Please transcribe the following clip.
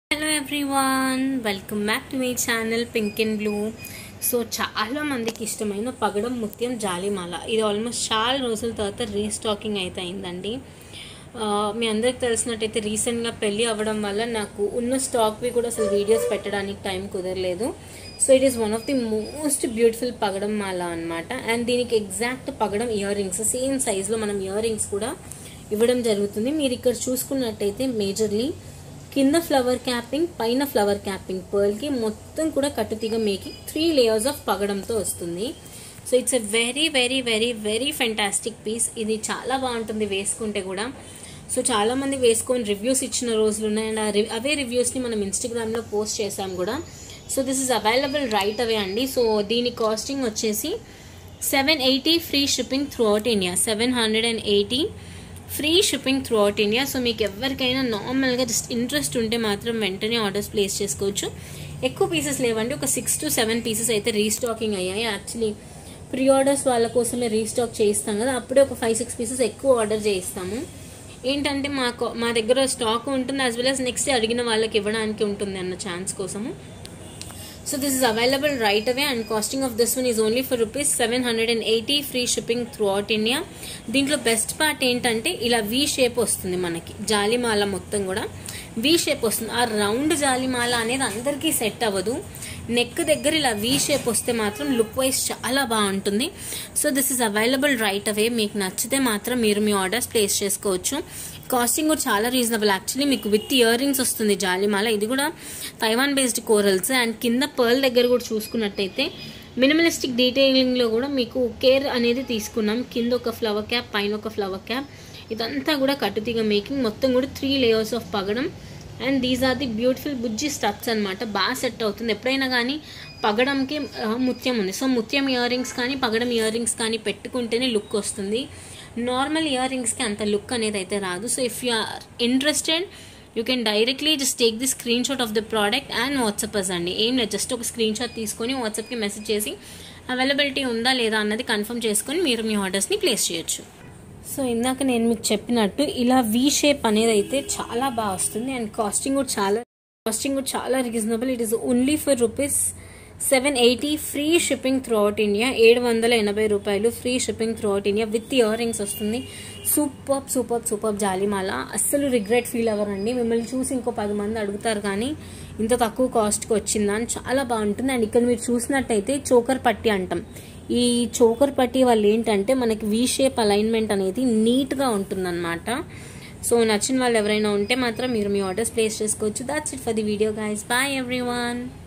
hello everyone welcome back to my channel pink and blue so చాలా మందికి ఇష్టమైన పగడం ముత్యం జాలిమాల ఇది ఆల్మోస్ట్ చాలా రోజుల తర్వాత రీస్టాకింగ్ అయితే అయిందండి ఆ, మీ అందరికి తెలిసినట్టయితే రీసెంట్గా పెళ్ళి అవ్వడం వల్ల నాకు ఉన్న స్టాక్వి కూడా అసలు వీడియోస్ పెట్టడానికి టైం కుదరలేదు so it is one of the most beautiful పగడం మాల అనమాట అండ్ దీనికి ఎగ్జాక్ట్ పగడం ఇయర్ రింగ్స్ సేమ్ సైజ్లో మనం ఇయర్ రింగ్స్ కూడా ఇవ్వడం జరుగుతుంది మీరు ఇక్కడ చూసుకున్నట్టయితే మేజర్లీ కింద ఫ్లవర్ క్యాపింగ్ పైన ఫ్లవర్ క్యాపింగ్ పర్ల్కి మొత్తం కూడా కట్టుతీగ మేకింగ్ త్రీ లేయర్స్ ఆఫ్ పగడంతో వస్తుంది so it's a very very very very fantastic piece ఇది చాలా బాగుంటుంది వేసుకుంటే కూడా సో చాలా మంది వేసుకొని రివ్యూస్ ఇచ్చిన రోజులు ఉన్నాయి అండ్ ఆ రి- అవే రివ్యూస్ని మనం ఇన్స్టాగ్రామ్లో పోస్ట్ చేసాం కూడా so this is available right away అండి సో దీని కాస్టింగ్ వచ్చేసి seven eighty free shipping throughout India seven hundred and eighty free shipping throughout India so మీకు ఎవరికైనా నార్మల్గా జస్ట్ ఇంట్రెస్ట్ ఉంటే మాత్రం వెంటనే ఆర్డర్స్ ప్లేస్ చేసుకోవచ్చు ఎక్కువ పీసెస్ లేవండి ఒక సిక్స్ టు సెవెన్ పీసెస్ అయితే రీస్టాకింగ్ అయ్యాయి యాక్చువల్లీ ప్రీ ఆర్డర్స్ వాళ్ళ కోసమే రీస్టాక్ చేయిస్తాం కదా అప్పుడే ఒక ఫైవ్ సిక్స్ పీసెస్ ఎక్కువ ఆర్డర్ చేయిస్తాము ఏంటంటే మాకు మా దగ్గర స్టాక్ ఉంటుంది as well as next day అడిగిన వాళ్ళకి ఇవ్వడానికి ఉంటుంది అన్న ఛాన్స్ కోసము so this is available right away and costing of this one is only for rupees seven hundred and eighty free shipping throughout India దీంట్లో best part ఏంటంటే ఇలా V shape వస్తుంది మనకి జాలిమాల మొత్తం కూడా వి షేప్ వస్తుంది ఆ రౌండ్ జాలిమాల అనేది అందరికీ సెట్ అవ్వదు నెక్ దగ్గర ఇలా వి షేప్ వస్తే మాత్రం లుక్ వైజ్ చాలా బాగుంటుంది so this is available right away మీకు నచ్చితే మాత్రం మీరు మీ ఆర్డర్స్ ప్లేస్ చేసుకోవచ్చు కాస్టింగ్ కూడా చాలా రీజనబుల్ యాక్చువల్లీ మీకు విత్ ఇయర్ రింగ్స్ వస్తుంది జాలిమాల ఇది కూడా తైవాన్ బేస్డ్ కోరల్స్ అండ్ కింద పర్ల్ దగ్గర కూడా చూసుకున్నట్టయితే మినిమలిస్టిక్ డీటెయిలింగ్లో కూడా మీకు కేర్ అనేది తీసుకున్నాం కింద ఒక ఫ్లవర్ క్యాప్ పైన ఒక ఫ్లవర్ క్యాప్ ఇదంతా కూడా కట్టుతీగ మేకింగ్ మొత్తం కూడా త్రీ లేయర్స్ ఆఫ్ పగడం and these are the beautiful బుజ్జి స్టఫ్స్ అనమాట బాగా సెట్ అవుతుంది ఎప్పుడైనా కానీ పగడంకి ఆ, ముత్యం ఉంది సో ముత్యం ఇయర్ రింగ్స్ కానీ పగడం ఇయర్ రింగ్స్ కానీ పెట్టుకుంటేనే లుక్ వస్తుంది నార్మల్ ఇయర్ రింగ్స్కి అంత లుక్ అనేది అయితే రాదు so if you are interested you can directly just take the screenshot of the product and WhatsApp us అండి ఏం లేదు జస్ట్ ఒక స్క్రీన్ షాట్ తీసుకొని వాట్సాప్కి మెసేజ్ చేసి అవైలబిలిటీ ఉందా లేదా అన్నది కన్ఫర్మ్ చేసుకొని మీరు మీ ఆర్డర్స్ని ప్లేస్ చేయొచ్చు సో ఇందాక నేను మీకు చెప్పినట్టు ఇలా వి షేప్ అనేది అయితే చాలా బాగా వస్తుంది అండ్ కాస్టింగ్ కూడా చాలా కాస్టింగ్ కూడా చాలా reasonable it is only for rupees seven eighty free shipping throughout India ఏడు వందల ఎనభై రూపాయలు free shipping throughout India with earrings వస్తుంది సూపర్ సూపర్ సూపర్ జాలిమాల అస్సలు రిగ్రెట్ ఫీల్ అవ్వరండి మిమ్మల్ని చూసి ఇంకో పది మంది అడుగుతారు కానీ ఇంత తక్కువ కాస్ట్కి వచ్చిందా అని చాలా బాగుంటుంది అండ్ ఇక్కడ మీరు చూసినట్టయితే చోకర్ పట్టి అంటాం ఈ చోకర్ పట్టి వాళ్ళు ఏంటంటే మనకి వీ షేప్ అలైన్మెంట్ అనేది నీట్గా ఉంటుందన్నమాట సో నచ్చిన వాళ్ళు ఎవరైనా ఉంటే మాత్రం మీరు మీ ఆర్డర్స్ ప్లేస్ చేసుకోవచ్చు that's it for the video guys bye every